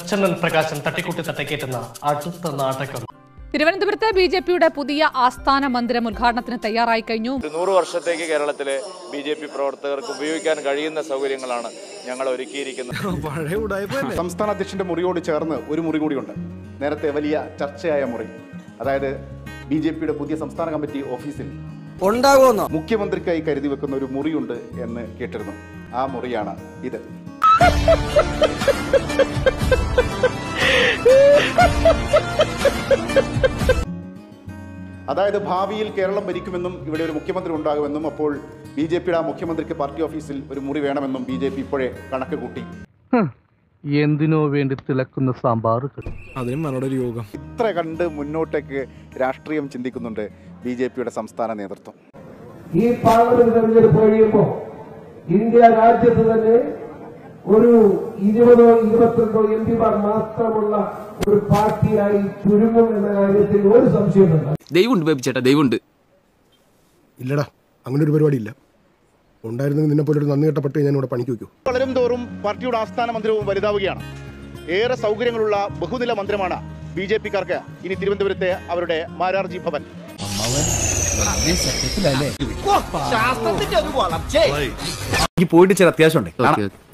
പ്രച്ഛന്നൻ പ്രകാശൻ തട്ടിക്കൂട്ടി തട്ടക്കേറ്റുന്ന അടുത്ത നാടകം തിരുവനന്തപുരത്ത് ബി ജെ പിയുടെ പുതിയ ആസ്ഥാന മന്ദിരം ഉദ്ഘാടനത്തിന് തയ്യാറായി കഴിഞ്ഞു ഒരു നൂറ് വർഷത്തേക്ക് കേരളത്തിലെ ബി ജെ പി പ്രവർത്തകർക്ക് ഉപയോഗിക്കാൻ കഴിയുന്ന സൗകര്യങ്ങളാണ് ഞങ്ങൾ ഒരുക്കിയിരിക്കുന്നത് സംസ്ഥാന അധ്യക്ഷന്റെ മുറിയോട് ചേർന്ന് ഒരു മുറി കൂടിയുണ്ട് നേരത്തെ വലിയ ചർച്ചയായ മുറി അതായത് ബി ജെ പിയുടെ പുതിയ സംസ്ഥാന കമ്മിറ്റി ഓഫീസിൽ ഉണ്ടാകുമെന്നോ മുഖ്യമന്ത്രിക്കായി കരുതി വെക്കുന്ന ഒരു മുറിയുണ്ട് എന്ന് കേട്ടിരുന്നു ആ മുറിയാണ് ഇത് അതായത് ഭാവിയിൽ കേരളം ഭരിക്കുമെന്നും ഇവിടെ ഒരു മുഖ്യമന്ത്രി ഉണ്ടാകുമെന്നും അപ്പോൾ ബി ജെ പിയുടെ ആ മുഖ്യമന്ത്രിക്ക് പാർട്ടി ഓഫീസിൽ ഒരു മുറി വേണമെന്നും ബി ജെ പി ഇപ്പോഴേ കണക്ക് കൂട്ടി എന്തിനോ വേണ്ടി തിളക്കുന്ന സാമ്പാർ അതിനും മനോടൊരു യോഗം ഇത്ര കണ്ട് മുന്നോട്ടേക്ക് രാഷ്ട്രീയം ചിന്തിക്കുന്നുണ്ട് ബി ജെ പിയുടെ സംസ്ഥാന നേതൃത്വം ഈ പാർലമെന്റ് തെരഞ്ഞെടുപ്പ് കഴിയുമ്പോൾ ഇന്ത്യ രാജ്യത്ത് തന്നെ ഒരു ഇരുപതോ ഇരുപത്തിരണ്ടോ എം പിമാർ മാത്രമുള്ള ഒരു പാർട്ടിയായി ചുരുങ്ങും എന്ന കാര്യത്തിൽ ഒരു സംശയമില്ല ദൈവമുണ്ട് ബേബിച്ചേട്ടാ ദൈവമുണ്ട് ഇല്ലടാ അങ്ങനെ ഒരു പരിപാടി ഇല്ല ഉണ്ടായിരുന്നെങ്കിൽ നിന്നെ പോലെ ഒരു നന്ദി കെട്ടപ്പെട്ട് ഞാൻ ഇവിടെ പണിക്ക് വയ്ക്കൂ വളരും തോറും പാർട്ടിയുടെ ആസ്ഥാന മന്ദിരവും വലുതാവുകയാണ് ഏറെ സൗകര്യങ്ങളുള്ള ബഹുനില മന്ദിരമാണ് ബി ജെ പിക്കാർക്ക് ഇനി തിരുവനന്തപുരത്തെ അവരുടെ മാരാർജി ഭവൻ എനിക്ക് പോയിട്ട് ചില അത്യാവശ്യമുണ്ട്